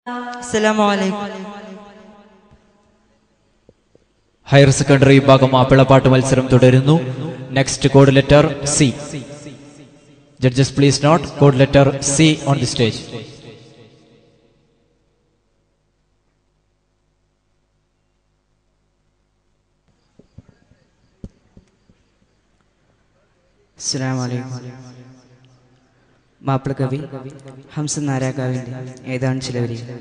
അസ്സലാമലൈക്കും higher secondary വിഭാഗം മാപ്പിളപ്പാട്ട് മത്സരം തുടരുന്നു next code letter C judges please note code letter C on the stage അസ്സലാമലൈക്കും മാപ്പിള കവി ഹംസ നാരാകാവിന്റെ ഏതാണ് ചില വരികൾ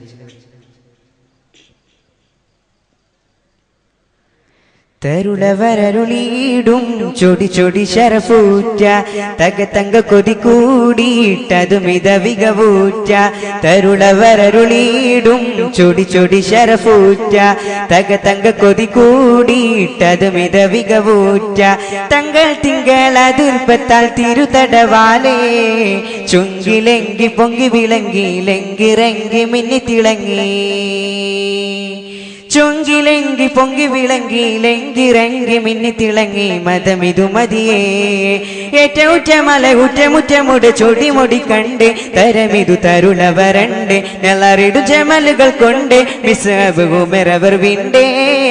തരുളവരരുളീടും ചൊടി ചൊടി ശരഫൂറ്റ തക തങ്ക കൊതി കൂടിയിട്ടതു മിതവികവൂറ്റ തരുളവരരുളീടും ചൊടി ചൊടി ശരഫൂറ്റ തക തങ്ക കൊതി കൂടിയിട്ടതു മിതവികവൂറ്റ തങ്കൾ തിങ്കൾ അതിർപ്പത്താൽ തിരുതടവാലേ ചുങ്കിലെങ്കി പൊങ്കി വിളങ്ങി ലെങ്കിറങ്ങി മിന്നി തിളങ്ങി ചൊങ്കിലെങ്കി പൊങ്കി വിളങ്ങി ലെങ്കിറങ്ങി മിന്നി തിളങ്ങി മതമിതു മതിയേ ഏറ്റവുറ്റ മല ഉറ്റമുറ്റമുട് ചൊടിമുടി കണ്ട് തരമിതു തരുളവരണ്ട് നെളറിടു ജമലുകൾ കൊണ്ട് മിസ് ഉമരവർ വിണ്ടേ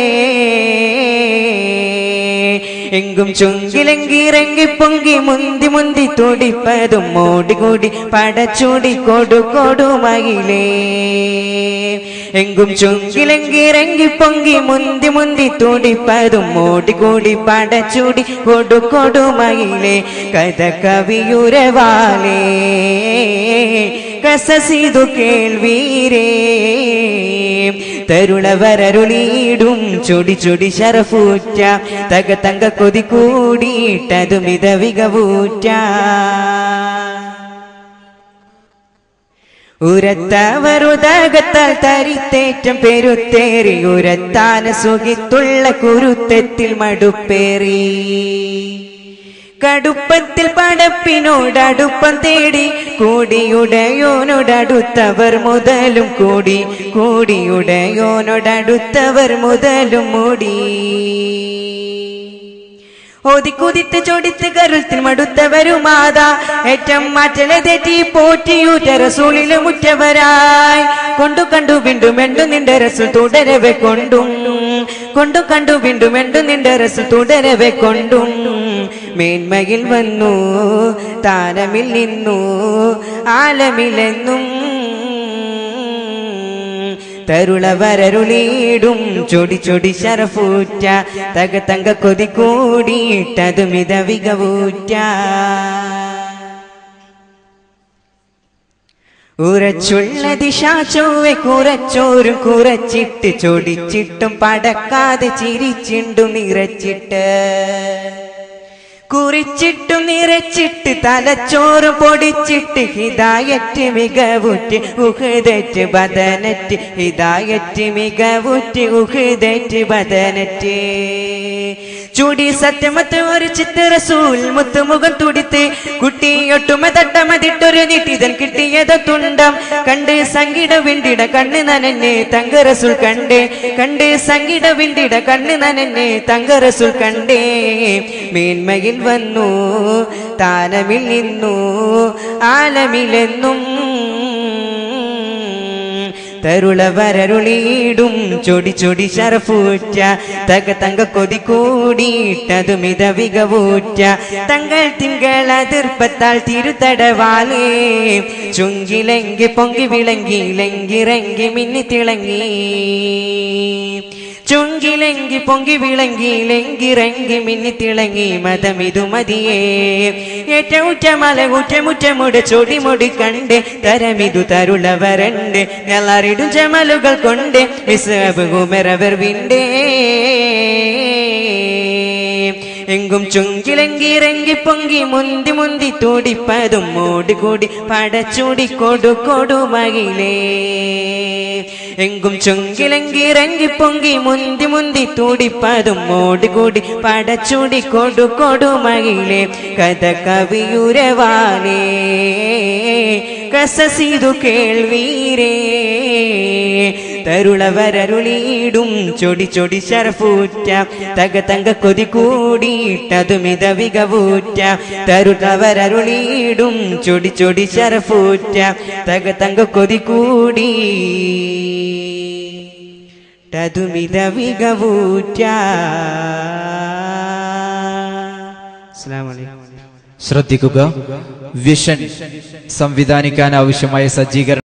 എങ്കും ചുങ്കിലെങ്കിറങ്ങി പൊങ്കി മുന്തി മുന്തി തുടിപ്പതും മോടികൂടി പടച്ചൂടി കൊടു കൊടുമയിലേ എങ്കും ചുങ്കിലെങ്കിറങ്ങി പൊങ്കി മുന്തി മുന്തി തുടിപ്പതും മോടികൂടി പടച്ചൂടി കൊടു കൊടുമയിലേ കഥ കവിയുരവാലേ കസസിതു കേൾവീരേ തരുളവരരുളീടും ചൊടി ചൊടി ശരഫൂറ്റ തക തങ്ക കൊതി കൂടിയിട്ടതു മിതവികവൂറ്റ ഉരത്തവരുതകത്താൽ തരിത്തേറ്റം പെരുത്തേറി ഉരത്താന സുഖിത്തുള്ള കുരുത്തത്തിൽ മടുപ്പേറി കടുപ്പത്തിൽ പടപ്പിനോടടുപ്പം തേടി കൂടിയുടയോനോടടുത്തവർ മുതലും കൂടി കൂടിയുടയോനോടടുത്തവർ മുതലും മൂടി ഒതിക്കുതിത്ത് ചൊടിത്ത് കരുത്തിൽ മടുത്തവരുമാതാ ഏറ്റം മാറ്റലെ തെറ്റി പോറ്റിയൂറ്റ റസൂളില് മുറ്റവരായി കൊണ്ടു കണ്ടു വീണ്ടും എണ്ടു നിന്റെ റസൂൽ തുടരവെ കൊണ്ടും കൊണ്ടു കണ്ടു വീണ്ടും എണ്ടു നിന്റെ റസൂൽ തുടരവെ കൊണ്ടും മേന്മയിൽ വന്നു താരമിൽ നിന്നു ആലമിലെന്നും തരുളവരരുളീടും ചൊടി ചൊടി ശരഫൂറ്റ തക തങ്ക കൊതി കൂടിയിട്ടതു മിതവികവൂറ്റ ഉറച്ചുള്ള ദിശാചോവെ കുറച്ചോരും കുറച്ചിട്ട് ചൊടിച്ചിട്ടും പടക്കാതെ ചിരിച്ചിണ്ടു നിറച്ചിട്ട് കുറിച്ചിട്ടു നിറച്ചിട്ട് തലച്ചോറ് പൊടിച്ചിട്ട് ഹിതായറ്റ് മികവുറ്റ് ഉഹുദറ്റ് ബദനറ്റ് ഹിതായറ്റ് മികവുറ്റ് ഉഹുദറ്റ് ബദനറ്റ് ചൂടി സത്യമത്ത് ഒരു ചിത്തറസൂൽ മുത്തുമുഖം തുടിത്ത് കുട്ടിയൊട്ടുമ തട്ടമതിട്ടൊരു നീട്ടിതൻ കിട്ടിയത് തുണ്ടം കണ്ട് സംഗീട വിണ്ടിട കണ്ണ് നനന്നെ തങ്കറസുൽ കണ്ടേ കണ്ട് സംഗീട വിണ്ടിട കണ്ണ് നനന്നെ തങ്കറസുൽ കണ്ടേ മേന്മയിൽ വന്നു താനമിൽ നിന്നു ആലമിലെന്നും തരുളവരരുളീടും ചൊടി ചൊടി ശരഫൂറ്റ തക തങ്ക കൊതി കൂടിയിട്ടതു മിതവികവൂറ്റ തങ്കൾ തിങ്കൾ അതിർപ്പത്താൽ തിരുത്തടവാലേ ചുങ്കിലെങ്കി പൊങ്കി വിളങ്ങി ലെങ്കിറങ്ങി മിന്നി തിളങ്ങി ചുങ്കിലെങ്കി പൊങ്കി വിളങ്ങി ലെങ്കിറങ്ങി മിന്നി തിളങ്ങി മതമിതു മതിയേ ഏറ്റവുറ്റ മല ഊറ്റമുറ്റമുടെ ചൊടിമുടി കണ്ട് തരമിതു തരുളവരണ്ട് ഞെളറിടും ജമലുകൾ കൊണ്ട് മിസ് ഉമരവർ വിണ്ടേ എങ്കും ചുങ്കിലെങ്കിറങ്ങി പൊങ്കി മുന്തി മുന്തി തുടിപ്പതും മൂടികൂടി പടച്ചൂടി കൊടു കൊടുമകിലേ എങ്കും ചുങ്കിലെങ്കിറങ്ങി പൊങ്കി മുന്തി മുന്തി തുടിപ്പതും മൂടികൂടി പടച്ചൂടി കൊടു കൊടുമകിലേ കഥ കവിയുരവാലേ കസസിതു കേൾവീരേ തരുളവരരുളീടും ചൊടി ചൊടി ശരഫൂറ്റ തക തങ്ക കൊതി കൂടിയിട്ടതുമിത മികവൂറ്റ തരുളവരരുളീടും ചൊടി ചൊടി ശരഫൂറ്റ തക തങ്ക കൊതി കൂടി തതുമിത മികവൂറ്റ അസ്സലാമു അലൈക്കും ശ്രദ്ധിക്കുക വിഷൻ സംവിധാനിക്കാൻ ആവശ്യമായ സജ്ജീകരണം